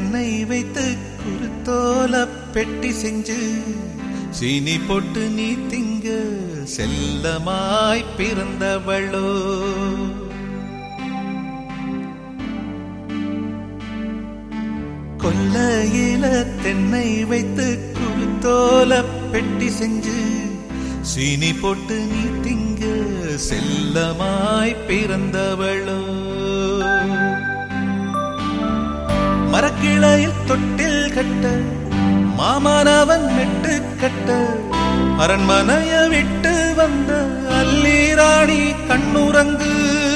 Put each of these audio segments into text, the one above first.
தென்னை வைத்து குருத்தோல பெட்டி செஞ்சு சீனி போட்டு நீ திங்க செல்லமாய் பிறந்தவளோ கொல்லையில தென்னை வைத்து குருத்தோல பெட்டி செஞ்சு சீனி போட்டு நீ திங்க செல்லமாய் பிறந்தவளோ மரக்கிளையில் தொட்டில் கட்ட மாமனவன் மெட்டு கட்ட அரண்மனைய விட்டு வந்த அல்லீராணி கண்ணுறங்கு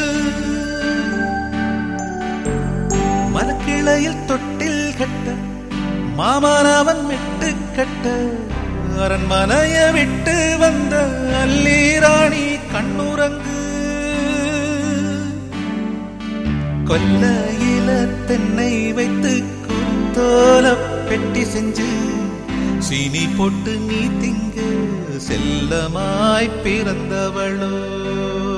மரக்கிளையில் தொட்டில் கட்ட மாமனவன் மெட்டு கட்ட அரண்மனைய விட்டு வந்த அல்லீராணி கண்ணுறங்கு கொல்லையில தென்னை வைத்து குத்தோல பெட்டி செஞ்சு சீனி போட்டு நீ திங்க செல்லமாய் பிறந்தவளோ